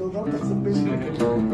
ضربت احسن بشرك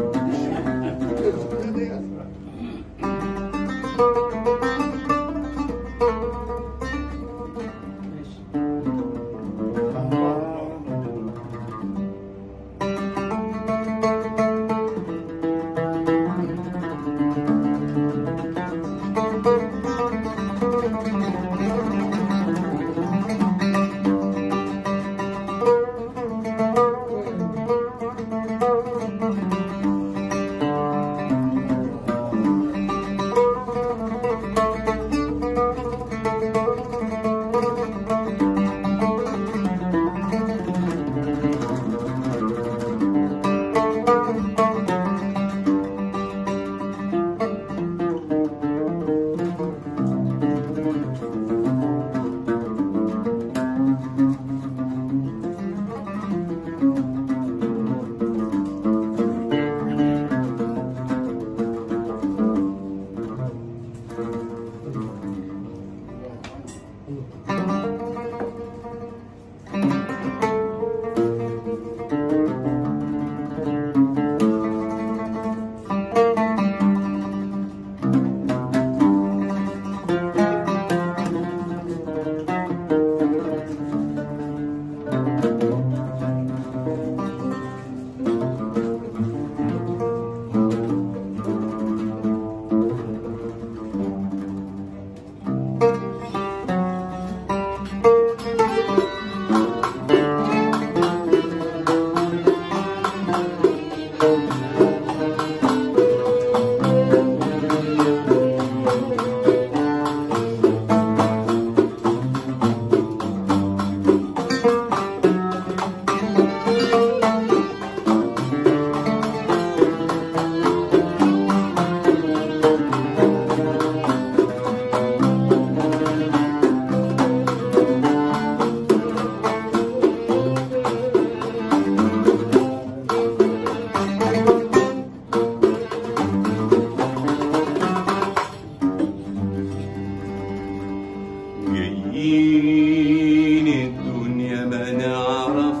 جايين الدنيا ما نعرف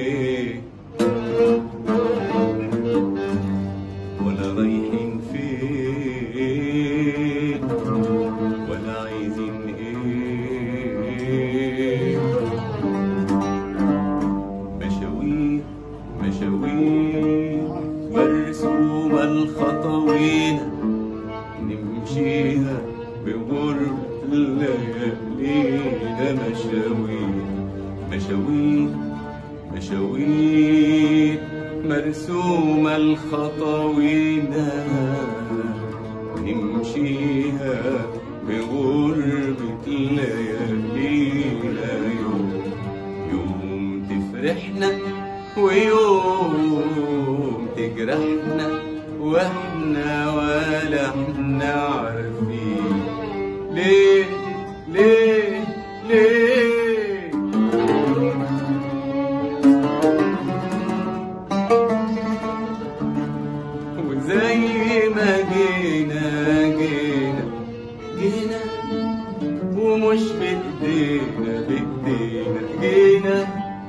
ليه ولا رايحين فين ولا عايزين ايه مشاوير مشاوير مرسومة الخطوين نمشيها بغرب ليالينا مشاوير مشاوير مشاوير مرسومة الخطوين نمشيها بغربة ليالينا يوم يوم تفرحنا ويوم تجرحنا واحنا ولا احنا عارفين ليه ليه ليه وزي ما جينا جينا جينا ومش بايدينا بايدينا جينا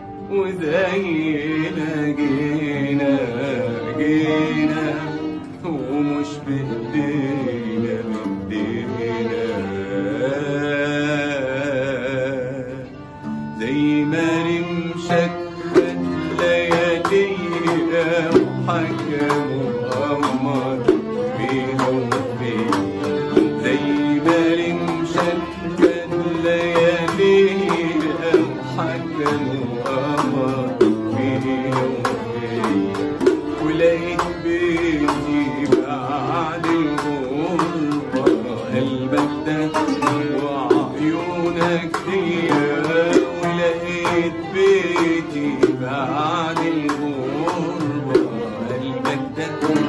وزينا جينا جينا ومش بايدينا بايدينا زي ما رمشك خد ليالينا وحكم وأمر فينا وفينا زي ما رمشك خد ليالينا وحكم وأمر فينا وفينا ولقيت بيتي بعد الغربة قلبك ده وعيونك فيا ولقيت بيتي بعد الغربة قلبك ده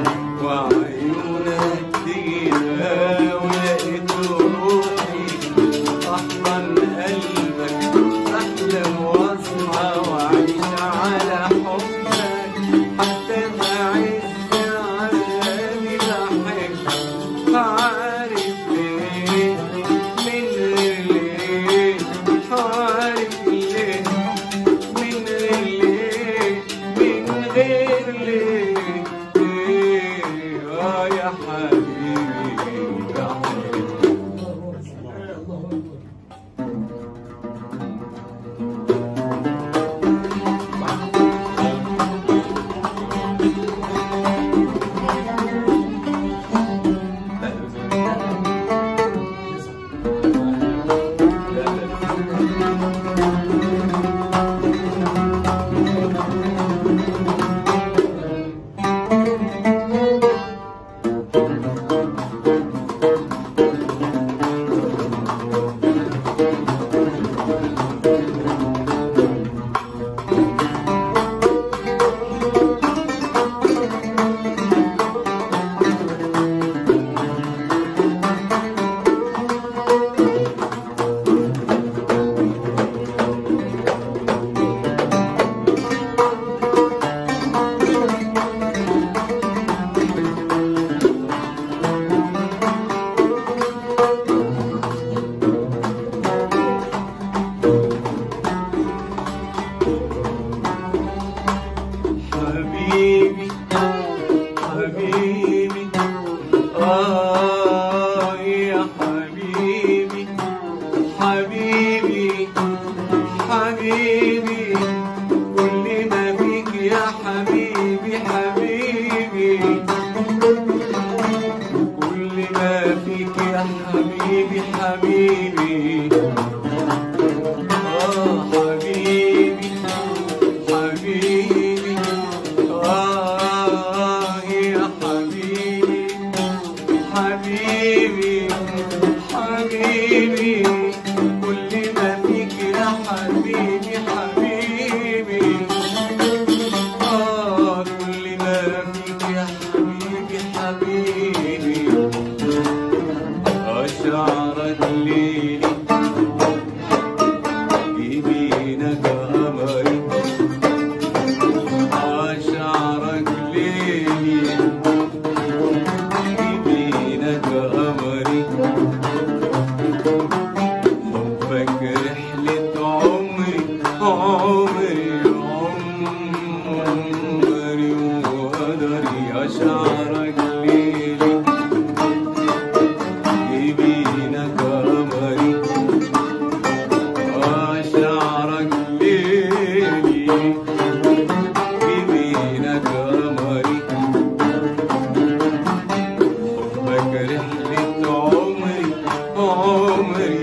شعرك ليلي يبينا قمري آه شعرك ليلي يبينا قمري حبك رحلة عمري عمري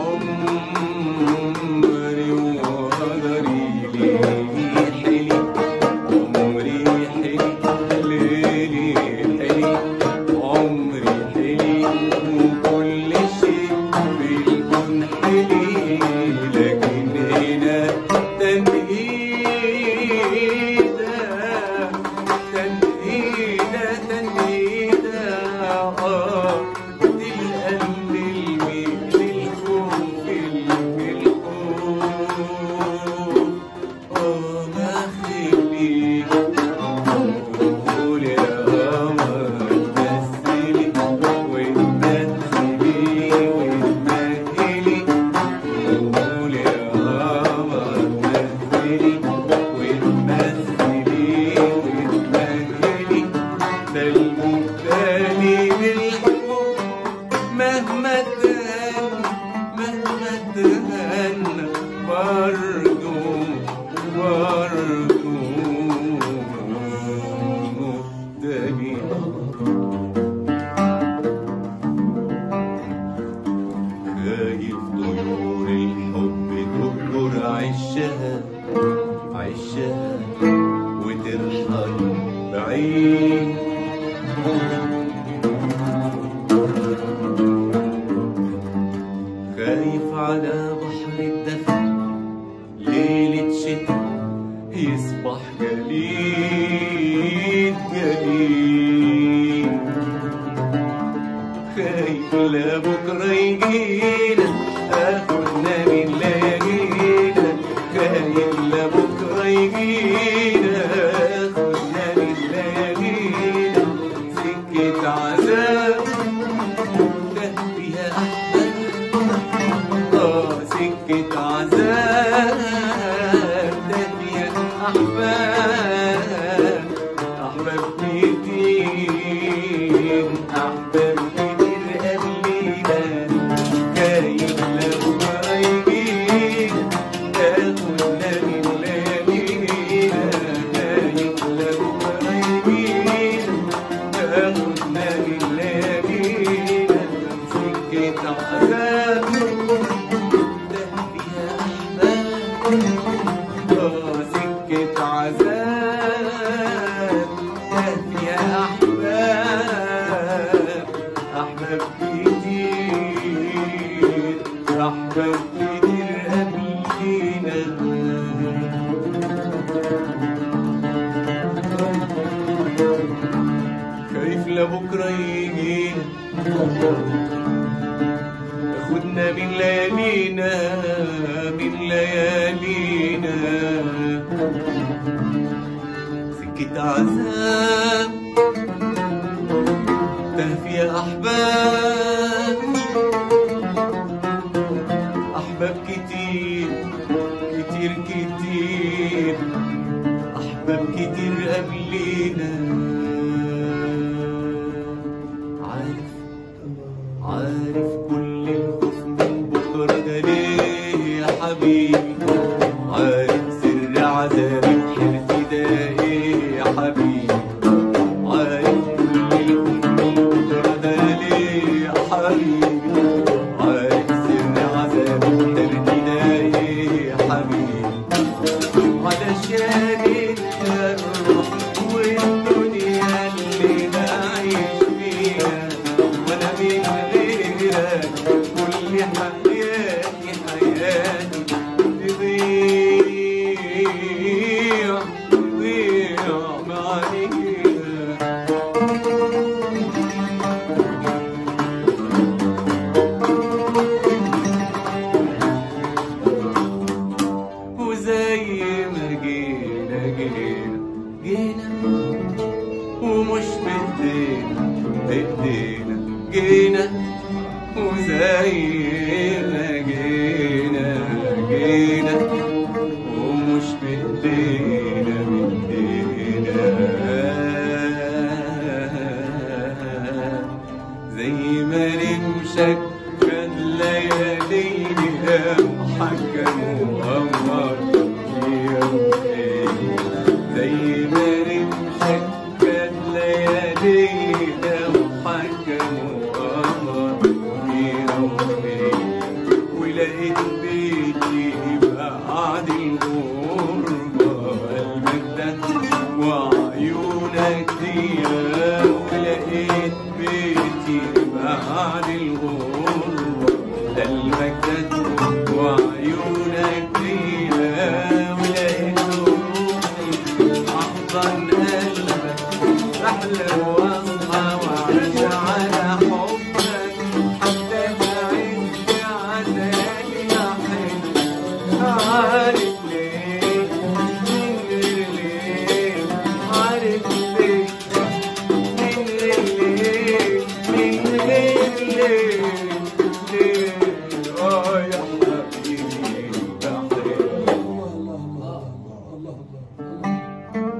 عمري وقدري ليلي حلي عمري حلي ليلي حلي عمري حلي وكل شيء بالكون حلي لكن هنا تنهيدة تنهيدة تنهيدة آه دي القلب الميل الخوف الخوف آه ما خليك قول يا قمر مثلي وتمثلي وتمهلي قول يا قمر مثلي وتمثلي وتمهلي ده المبتلي بالحب مهما تهنى مهما تهنى برضو برضو مبتلي خايف طيور الحب تهجر عشها عشها وترحل بعيد خايف على بحر الدفا ليلة شتاء يصبح جليد جليد خايف لا بكرة يجينا اخدنا من ليالينا خايف لا بكرة يجينا اخدنا من ليالينا سكة عذاب ده فيها أحباب آه سكة عذاب ده فيها أحباب أحباب كتير أحباب كتير قبلينا خايف لو ما يجينا تاخدنا من ليالينا خايف لو ما يجينا تاخدنا من ليالينا سكة عذاب ده فيها أحباب آه سكة عذاب ده فيها أحباب أحباب كتير أحباب كتير قبلينا خايف لبكرة يجينا ياخدنا من ليالينا من ليالينا سكة عذاب تهفي أحباب أحباب كتير كتير كتير أحباب كتير قبلينا عارف عارف كل الخوف من بكرة ده ليه يا حبيبي عارف سر عذابي وحيرتي ده ايه يا حبيبي عارف كل الخوف من بكرة ده ليه يا حبيبي عارف سر عذابي وحيرتي ده ايه يا حبيبي علشان الروح والدنيا اللي نعيش فيها وانا من غيرك كل حياتي حياتي تضيع تضيع معاك وزي ما جينا جينا جينا ومش بايدينا بايدينا جينا وزي ما جينا جينا ومش بايدينا بايدينا يحضن قلبك أحلى وأصحى وأعيش على حبك حتى بعد عذابي أحبك عارف ليه من غير ليه عارف ليه من غير ليه من غير ليه ليه آه يا حبيبي بحبك الله الله الله الله الله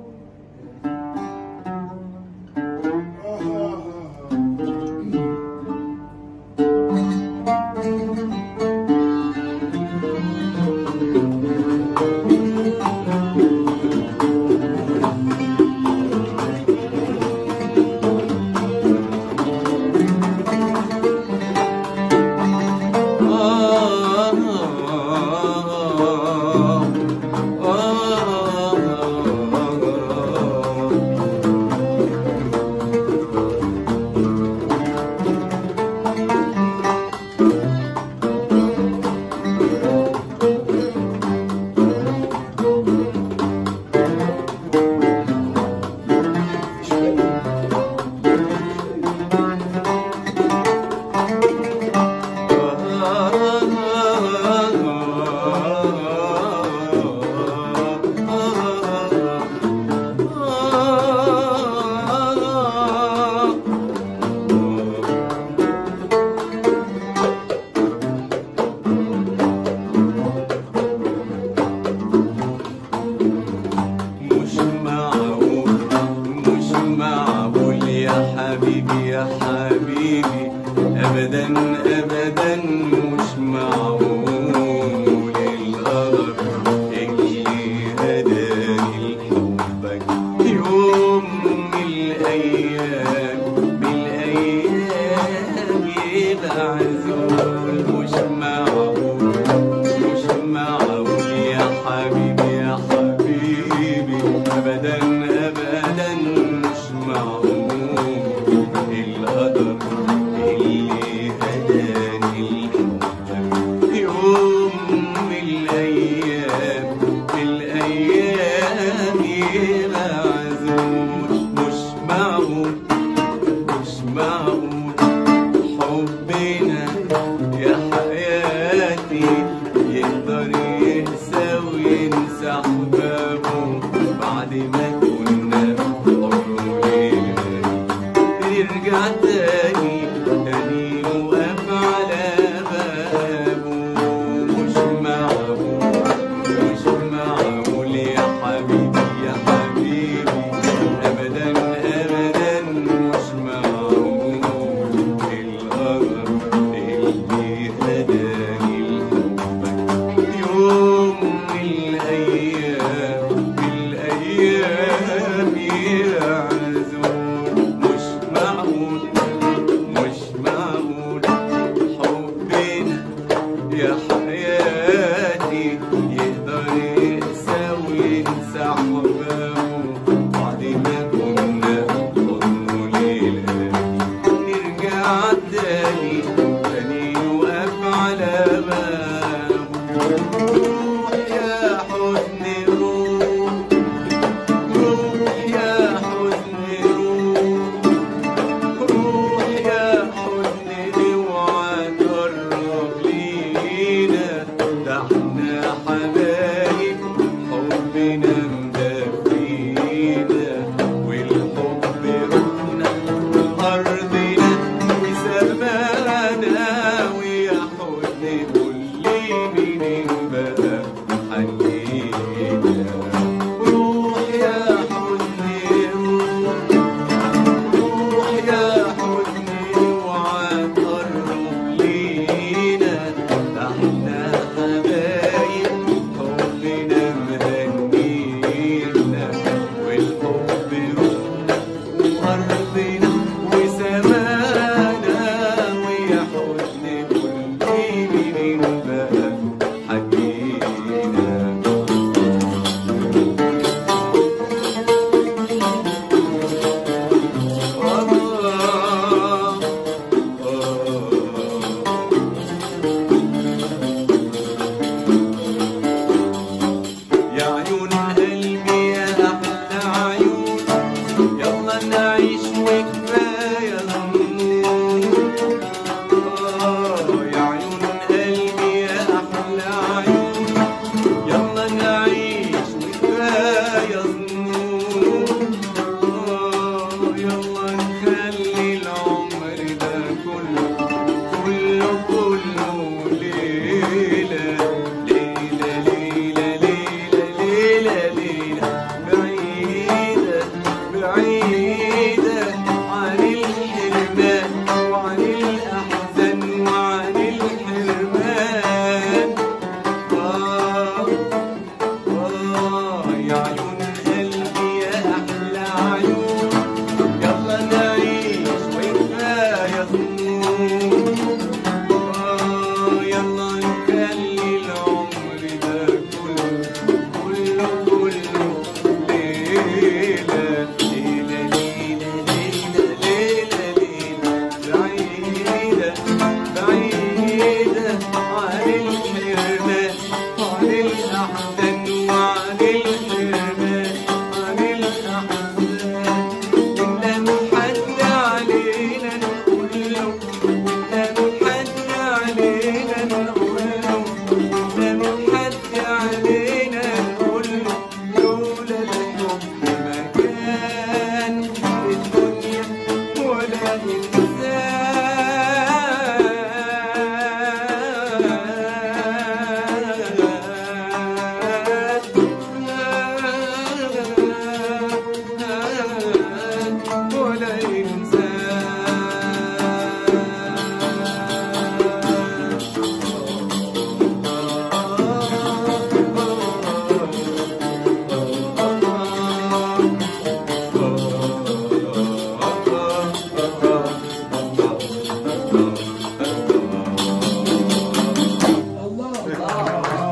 مش معقول مش معقول يا حبيبي يا حبيبي ابدا ابدا مش معقول القدر اللي هداني لحبك يوم من الايام من الايام يبقى عزول مش معقول مش معقول يا حبيبي يا حبيبي ابدا ابدا مش معقول القدر اللي هداني لحبك يوم من الايام من الايام يبقى عزول مش معقول مش معقول حبنا يا حياتي يقدر ينسى وينسى احبابه بعد ما كنا حرين نرجع تاني تاني نوقف على بابه مش معقول مش معقول يا حبيبي يا حبيبي ابدا ابدا مش معقول القدر اللي هداني لحبك يوم من الايام من الايام يعزون مش معقول مش معقول حبنا يا حياتي يقدر ينسى وينسى احبابه بعد ما كنا حضن ليلة نرجع تاني تاني نوقف على بابه روح يا حزن روح روح يا حزن روح روح يا حزن اوعى تقرب لينا ده احنا حبايب حبنا مدفينا والحب روحنا ارضنا وسمانا ويا حزن كل منين بقى حنينا روح يا حزن روح روح يا حزني اوعى تقرب لينا ده احنا حبايب حبنا مهنينا